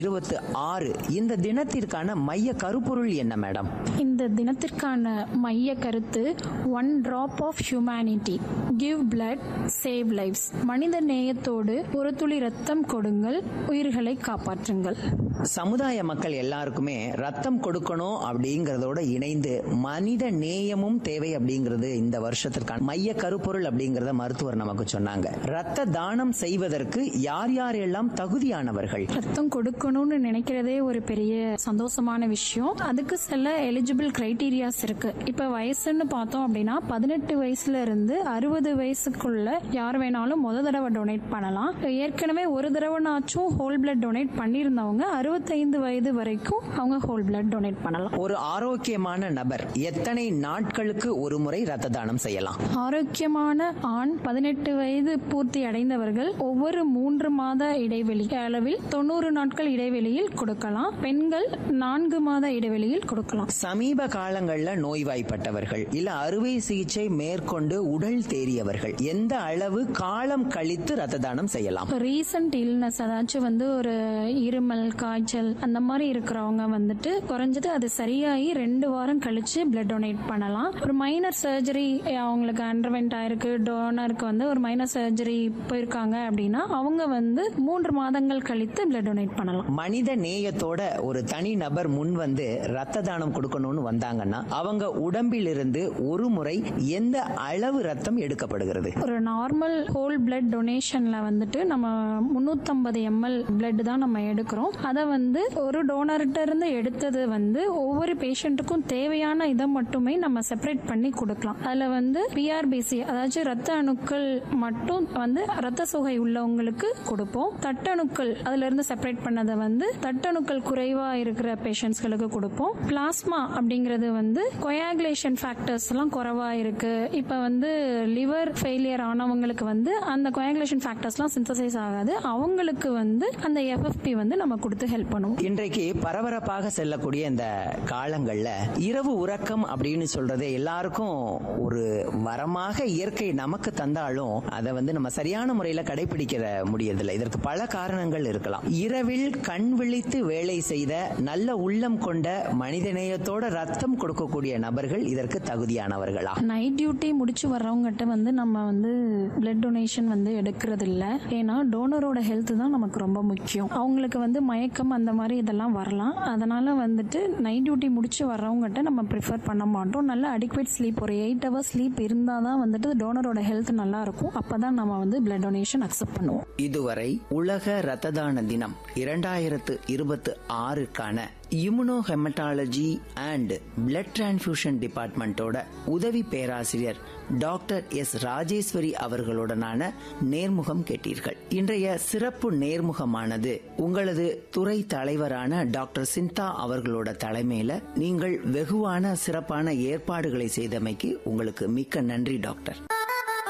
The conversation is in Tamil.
இருபத்தி ஆறு இந்த தினத்திற்கான மைய கருப்பொருள் என்ன மேடம் இந்த தினத்திற்கான மைய கருத்து one drop of humanity give blood save lives மனித நேயத்தோடு ஒரு துளி ரத்தம் கொடுங்கள் உயிர்களை காப்பாற்றுங்கள் சமுதாய மக்கள் எல்லாருக்குமே ரத்தம் கொடுக்கணும் அப்படிங்கறதோட இணைந்து மனித நேயமும் தேவை அப்படிங்கிறது இந்த வருஷத்திற்கான மைய கருப்பொருள் அப்படிங்கறத மருத்துவர் நமக்கு சொன்னாங்க ரத்த தானம் செய்வதற்கு யார் யார் எல்லாம் தகுதியானவர்கள் ரத்தம் கொடுக்கணும்னு நினைக்கிறதே ஒரு பெரிய சந்தோஷமான விஷயம் அதுக்கு சில எலிஜிபிள் கிரைட்டீரியாஸ் இருக்கு இப்ப வயசுன்னு பார்த்தோம் அப்படின்னா பதினெட்டு வயசுல இருந்து அறுபது வயசுக்குள்ள யார் வேணாலும் முத தடவை டொனேட் பண்ணலாம் ஏற்கனவே ஒரு தடவைனாச்சும் ஹோல் பிளட் டொனேட் பண்ணியிருந்தவங்க அறுபத்தைந்து வயது வரைக்கும் அவங்க ஹோல் பிளட் டொனேட் பண்ணலாம் ஒரு ஆரோக்கியமான நபர் எத்தனை நாட்களுக்கு ஒரு முறை ரத்த தானம் செய்யலாம் ஆரோக்கியமான ஆண் பதினெட்டு வயது பூர்த்தி அடைந்தவர்கள் ஒவ்வொரு மூன்று மாத இடைவெளி அளவில் தொண்ணூறு நாட்கள் இடைவெளியில் கொடுக்கலாம் பெண்கள் நான்கு மாத இடைவெளியில் கொடுக்கலாம் சமீப காலங்கள்ல நோய்வாய்ப்பட்டவர்கள் இல்ல அறுவை சிகிச்சை மேற்கொண்டு உடல் தேறியவர்கள் எந்த அளவு காலம் கழித்து ரத்த தானம் செய்யலாம் ரீசன்ட் இல்னஸ் அதாச்சும் வந்து ஒரு இருமல் காய்ச்சல் அந்த மாதிரி இருக்கிறவங்க வந்துட்டு குறைஞ்சது அது சரியாகி ரெண்டு வாரம் கழிச்சு பிளட் டொனேட் பண்ணலாம் ஒரு மைனர் சர்ஜரி அவங்களுக்கு அண்டர்வென்ட் ஆயிருக்கு டோனருக்கு வந்து ஒரு மைனர் சர்ஜரி போயிருக்காங்க அப்படின்னா அவங்க வந்து மூன்று மாதங்கள் கழித்து பிளட் டொனேட் பண்ணலாம் மனித நேயத்தோட ஒரு தனி நபர் முன் வந்து ரத்த தானம் கொடுக்கணும்னு வந்தாங்கன்னா அவங்க உடம்பிலிருந்து ஒரு முறை எந்த அளவு ரத்தம் எடுக்கப்படுகிறது ஒரு நார்மல் ஹோல் பிளட் டொனேஷன்ல வந்துட்டு நம்ம முன்னூத்தம்பது எம்எல் பிளட் தான் நம்ம எடுக்கிறோம் அதை வந்து ஒரு டோனர்கிட்ட இருந்து எடுத்தது வந்து ஒவ்வொரு பேஷண்ட்டுக்கும் தேவையான இதை மட்டுமே நம்ம செப்பரேட் பண்ணி கொடுக்கலாம் அதுல வந்து பிஆர்பிசி அதாச்சும் ரத்த அணுக்கள் மட்டும் வந்து ரத்த சோகை உள்ளவங்களுக்கு கொடுப்போம் தட்டணுக்கள் அதுல இருந்து செப்பரேட் பண்ணதை வந்து தட்டணுக்கள் குறைவா இருக்கிற பேஷண்ட்ஸ்களுக்கு கொடுப்போம் பிளாஸ்மா அப்படிங்கிறது வந்து கொயாகுலேஷன் ஃபேக்டர்ஸ் எல்லாம் குறைவா இருக்கு இப்ப வந்து லிவர் ஃபெயிலியர் ஆனவங்களுக்கு வந்து அந்த கொயாகுலேஷன் ஃபேக்டர்ஸ்லாம் சிந்தசைஸ் ஆகாது அவங்களுக்கு வந்து அந்த எஃப்எஃப்பி வந்து நம்ம கொடுத்து ஹெல்ப் பண்ணுவோம் இன்றைக்கு பரபரப்பாக செல்லக்கூடிய இந்த காலங்கள்ல இரவு உறக்கம் அப்படின்னு சொல்றது எல்லாருக்கும் ஒரு வரமாக இயற்கை நமக்கு தந்தாலும் அதை வந்து நம்ம சரியான முறையில கடைபிடிக்கிற முடியறதில்லை இதற்கு பல காரணங்கள் இருக்கலாம் இரவில் கண் விழித்து வேலை செய்த நல்ல உள்ளம் கொண்ட மனிதநேயத்தோட ரத்தம் கொடுக்கக்கூடிய நபர்கள் இதற்கு தகுதியானவர்களா நைட் டியூட்டி முடிச்சு வர்றவங்ககிட்ட வந்து நம்ம வந்து பிளட் டொனேஷன் வந்து எடுக்கிறது இல்ல ஏன்னா டோனரோட ஹெல்த் தான் நமக்கு ரொம்ப முக்கியம் அவங்களுக்கு வந்து மயக்கம் அந்த மாதிரி இதெல்லாம் வரலாம் அதனால வந்துட்டு நைட் டியூட்டி முடிச்சு வர்றவங்ககிட்ட நம்ம ப்ரிஃபர் பண்ண மாட்டோம் நல்ல அடிக்வேட் ஸ்லீப் ஒரு எயிட் ஹவர்ஸ் ஸ்லீப் இருந்தால் தான் வந்துட்டு டோனரோட ஹெல்த் நல்லா இருக்கும் அப்பதான் நம்ம வந்து பிளட் டொனேஷன் அக்செப்ட் பண்ணுவோம் இதுவரை உலக ரத்த தான தினம் இரண்டாயிரத்து இருபத்தி ஆறுக்கான immunohematology and blood transfusion டிபார்ட்மெண்டோட உதவி பேராசிரியர் டாக்டர் எஸ் ராஜேஸ்வரி அவர்களுடனான நேர்முகம் கேட்டீர்கள் இன்றைய சிறப்பு நேர்முகமானது உங்களது துறை தலைவரான டாக்டர் சிந்தா அவர்களோட தலைமையில நீங்கள் வெகுவான சிறப்பான ஏற்பாடுகளை செய்தமைக்கு உங்களுக்கு மிக்க நன்றி டாக்டர்